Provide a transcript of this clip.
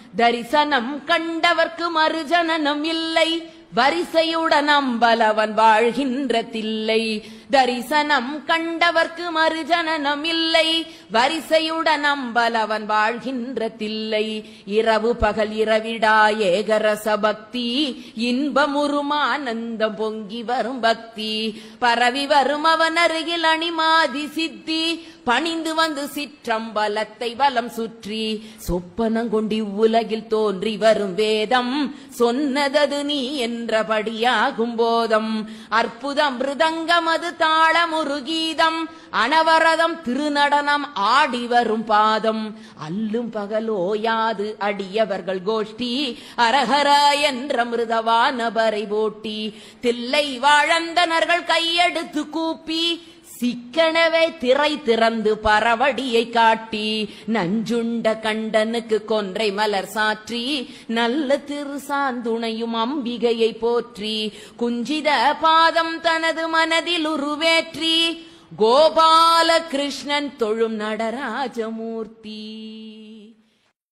தரிசனம் கண்டவர்க்கு மறுஜனனம் இல்லை வரிசையுடன் அம்பலவன் வாழ்கின்ற தில்லை தரிசனம் கண்டவர்க்கு மறுஜனனம் இல்லை வரிசையுடன் அம்பலவன் வாழ்கின்ற தில்லை இரவு பகல் இரவிடா ஏகரச பக்தி இன்பமுருமானந்தம் பொங்கி வரும் பக்தி பரவி வரும் அவன் அருகில் அணிமாதி சித்தி பணிந்து வந்து சிற்றம்பலத்தை வலம் சுற்றி சொப்பனங்கொண்டி உலகில் தோன்றி வரும் வேதம் சொன்னதது நீ என்றபடியாகும் போதம் அற்புதம் மிருதங்கம் அது தாளமுரு கீதம் அனவரதம் திருநடனம் ஆடி வரும் பாதம் அல்லும் பகலோயாது அடியவர்கள் கோஷ்டி அரஹர என்ற மிருதவானபரை போட்டி தில்லை வாழந்தனர்கள் கையெடுத்து கூப்பி சிக்கனவே திரை திறந்து பரவடியை காட்டி நஞ்சுண்ட கண்டனுக்கு கொன்றை மலர் சாற்றி நல்ல திருசாந்துணையும் அம்பிகையை போற்றி குஞ்சித பாதம் தனது மனதில் உருவேற்றி கோபால கிருஷ்ணன் தொழும் நடராஜமூர்த்தி